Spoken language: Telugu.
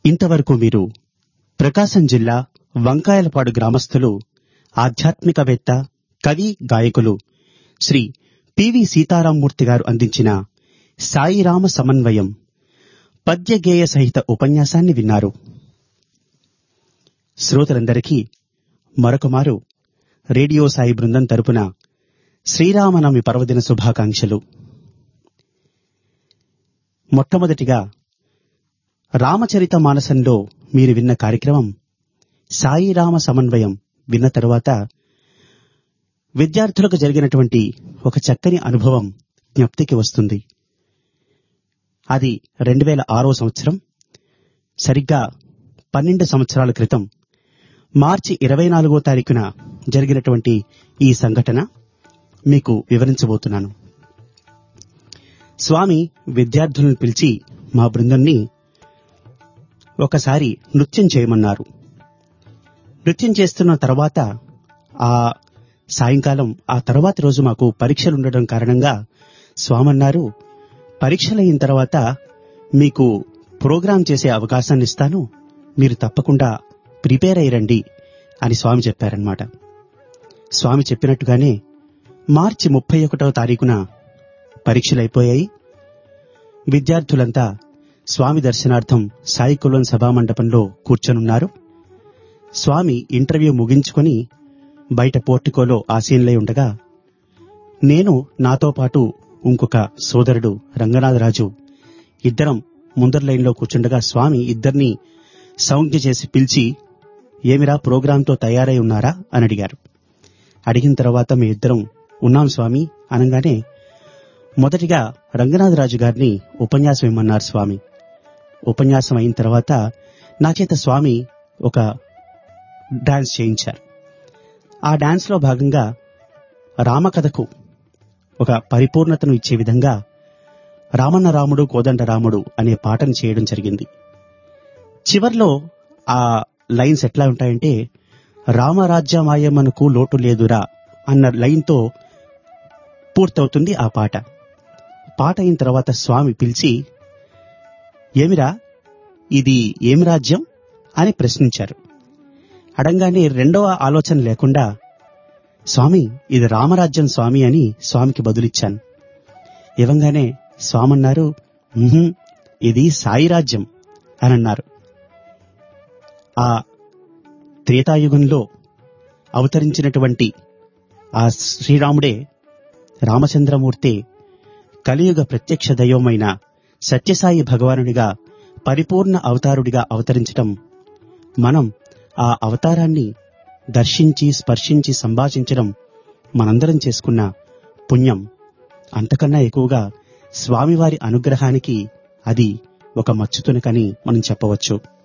ఇంతవరకు మీరు ప్రకాశం జిల్లా వంకాయలపాడు గ్రామస్తులు ఆధ్యాత్మికవేత్త కవి గాయకులు శ్రీ పివి సీతారామూర్తి గారు అందించిన సాయిరామ సమన్వయం పద్యగేయ సహిత ఉపన్యాసాన్ని విన్నారు శ్రోతలందరికీ మరొకమారు రేడియో సాయి బృందం తరపున శ్రీరామనవమి పర్వదిన శుభాకాంక్షలు మొట్టమొదటిగా రామచరిత మానసంలో మీరు విన్న కార్యక్రమం సాయిరామ సమన్వయం విన్న తరువాత విద్యార్థులకు జరిగినటువంటి ఒక చక్కని అనుభవం జ్ఞప్తికి వస్తుంది అది రెండు వేల ఆరో సంవత్సరం సరిగ్గా పన్నెండు సంవత్సరాల క్రితం మార్చి ఇరవై నాలుగో తారీఖున జరిగినటువంటి ఈ సంఘటన మీకు వివరించబోతున్నాను స్వామి విద్యార్థులను పిలిచి మా బృందాన్ని ఒకసారి నృత్యం చేయమన్నారు నృత్యం చేస్తున్న తర్వాత ఆ సాయంకాలం ఆ తర్వాతి రోజు మాకు పరీక్షలు ఉండడం కారణంగా స్వామి అన్నారు పరీక్షలైన తర్వాత మీకు ప్రోగ్రాం చేసే అవకాశాన్ని ఇస్తాను మీరు తప్పకుండా ప్రిపేర్ అయ్యండి అని స్వామి చెప్పారనమాట స్వామి చెప్పినట్టుగానే మార్చి ముప్పై ఒకటవ తారీఖున పరీక్షలైపోయాయి విద్యార్థులంతా స్వామి దర్శనార్థం సాయి కులం సభామండపంలో కూర్చొనున్నారు స్వామి ఇంటర్వ్యూ ముగించుకొని బయట పోర్టికోలో ఆసీనులై ఉండగా నేను నాతో పాటు ఇంకొక సోదరుడు రంగనాథరాజు ఇద్దరం ముందర లైన్లో కూర్చుండగా స్వామి ఇద్దరిని సౌజ్ఞ చేసి పిలిచి ఏమిరా ప్రోగ్రాంతో తయారై ఉన్నారా అని అడిగారు అడిగిన తర్వాత మీ ఇద్దరం ఉన్నాం స్వామి అనగానే మొదటిగా రంగనాథరాజు గారిని ఉపన్యాసం ఇమ్మన్నారు స్వామి ఉపన్యాసం అయిన తర్వాత నా చేత స్వామి ఒక డాన్స్ చేయించారు ఆ డాన్స్ లో భాగంగా రామకథకు ఒక పరిపూర్ణతను ఇచ్చే విధంగా రామన్న రాముడు కోదండ రాముడు అనే పాటను చేయడం జరిగింది చివర్లో ఆ లైన్స్ ఎట్లా ఉంటాయంటే రామరాజ్యమాయమనకు లోటు లేదురా అన్న లైన్తో పూర్తవుతుంది ఆ పాట పాట అయిన తర్వాత స్వామి పిలిచి ఏమిరా ఇది ఏమి రాజ్యం అని ప్రశ్నించారు అడంగానే రెండవ ఆలోచన లేకుండా స్వామి ఇది రామరాజ్యం స్వామి అని స్వామికి బదులిచ్చాను ఇవ్వంగానే స్వామి అన్నారు "ఉహుం, ఇది సాయి రాజ్యం అని అన్నారు ఆ త్రేతాయుగంలో అవతరించినటువంటి ఆ శ్రీరాముడే రామచంద్రమూర్తి కలియుగ ప్రత్యక్ష దైవమైన సత్యసాయి భగవానుడిగా పరిపూర్ణ అవతారుడిగా అవతరించటం మనం ఆ అవతారాన్ని దర్శించి స్పర్శించి సంభాషించడం మనందరం చేసుకున్న పుణ్యం అంతకన్నా ఎక్కువగా స్వామివారి అనుగ్రహానికి అది ఒక మచ్చుతునకని మనం చెప్పవచ్చు